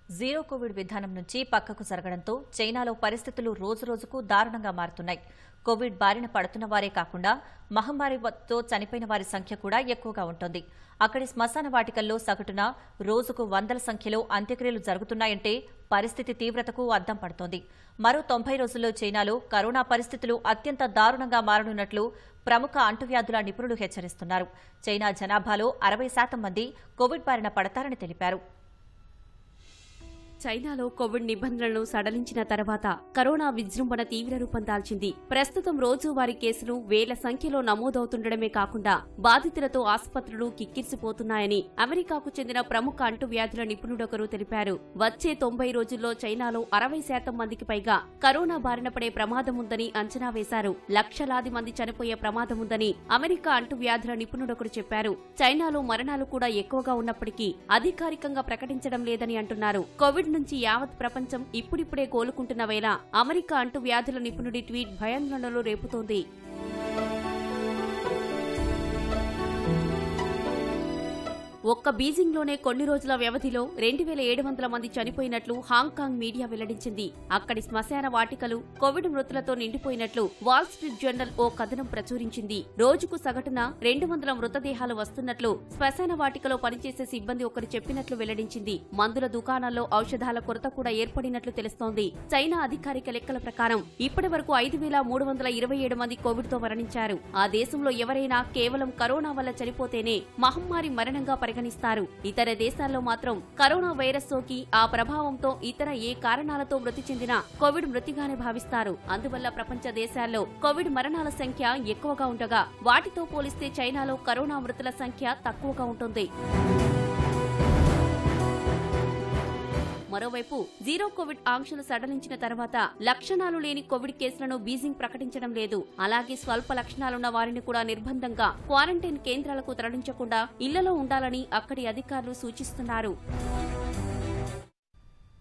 zero Covid విధానం నుంచి పక్కకు జరగడంతో చైనాలో పరిస్థితులు రోజురోజుకు దారుణంగా మారుతున్నాయి కోవిడ్ బారిన పడుతున్న వారే కాకుండా మహమ్మారితో చనిపోయిన వారి సంఖ్య కూడా ఎక్కువగా ఉంటుంది అక్కడి శ్మశాన వాటికల్లో సగటున రోజుకు వందల సంఖ్యలో అంత్యక్రియలు జరుగుతున్నాయంటే పరిస్థితి తీవ్రతకు అద్దం పడుతోంది మరో తొంభై రోజుల్లో చైనాలో కరోనా పరిస్థితులు అత్యంత దారుణంగా మారనున్నట్లు ప్రముఖ అంటువ్యాధుల నిపుణులు హెచ్చరిస్తున్నారు చైనా జనాభాలో అరవై శాతం మంది కోవిడ్ బారిన పడతారని తెలిపారు చైనాలో కోవిడ్ నిబంధనలను సడలించిన తర్వాత కరోనా విజృంభణ తీవ్ర రూపం దాల్చింది ప్రస్తుతం రోజువారీ కేసులు వేల సంఖ్యలో నమోదవుతుండడమే కాకుండా బాధితులతో ఆసుపత్రులు కిక్కిరిసిపోతున్నాయని అమెరికాకు చెందిన ప్రముఖ అంటువ్యాధుల నిపుణుడొకరు తెలిపారు వచ్చే తొంభై రోజుల్లో చైనాలో అరవై శాతం మందికి పైగా కరోనా బారిన పడే ప్రమాదముందని అంచనా వేశారు లక్షలాది మంది చనిపోయే ప్రమాదముందని అమెరికా అంటువ్యాధుల నిపుణుడొకరు చెప్పారు చైనాలో మరణాలు కూడా ఎక్కువగా ఉన్నప్పటికీ అధికారికంగా ప్రకటించడం లేదని అంటున్నారు కోవిడ్ నుంచి యావత్ ప్రపంచం ఇప్పుడిప్పుడే కోలుకుంటున్న వేళ అమెరికా అంటువ్యాధుల నిపుణుడి ట్వీట్ భయాందోళనలు రేపుతోంది ఒక్క బీజింగ్లోనే కొన్ని రోజుల వ్యవధిలో రెండు వేల ఏడు వందల మంది చనిపోయినట్లు హాంకాంగ్ మీడియా వెల్లడించింది అక్కడి శ్మశాన వాటికలు కోవిడ్ మృతులతో నిండిపోయినట్లు వాల్ స్ట్రీట్ జర్నల్ ఓ కథనం ప్రచురించింది రోజుకు సగటున రెండు వందల మృతదేహాలు వస్తున్నట్లు శ్మశాన వాటికలో పనిచేసే సిబ్బంది ఒకరు చెప్పినట్లు వెల్లడించింది మందుల దుకాణాల్లో ఔషధాల కొరత కూడా ఏర్పడినట్లు తెలుస్తోంది చైనా అధికారిక లెక్కల ప్రకారం ఇప్పటి వరకు ఐదు వేల మూడు వందల ఇరవై ఏడు మంది కోవిడ్ తో మరణించారు ఆ దేశంలో ఎవరైనా కేవలం కరోనా వల్ల చనిపోతేనే మహమ్మారి మరణంగా పరిగణిస్తారు ఇతర దేశాల్లో మాత్రం కరోనా వైరస్ సోకి ఆ ప్రభావంతో ఇతర ఏ కారణాలతో మృతి చెందిన కోవిడ్ మృతిగానే భావిస్తారు అందువల్ల ప్రపంచ దేశాల్లో కోవిడ్ మరణాల సంఖ్య ఎక్కువగా ఉండగా వాటితో పోలిస్తే చైనాలో కరోనా మృతుల సంఖ్య తక్కువగా ఉంటుంది మరోవైపు జీరో కోవిడ్ ఆంక్షలు సడలించిన తర్వాత లక్షణాలు లేని కోవిడ్ కేసులను బీజింగ్ ప్రకటించడం లేదు అలాగే స్వల్ప లక్షణాలున్న వారిని కూడా నిర్బంధంగా క్వారంటైన్ కేంద్రాలకు తరలించకుండా ఇళ్లలో ఉండాలని అక్కడి అధికారులు సూచిస్తున్నారు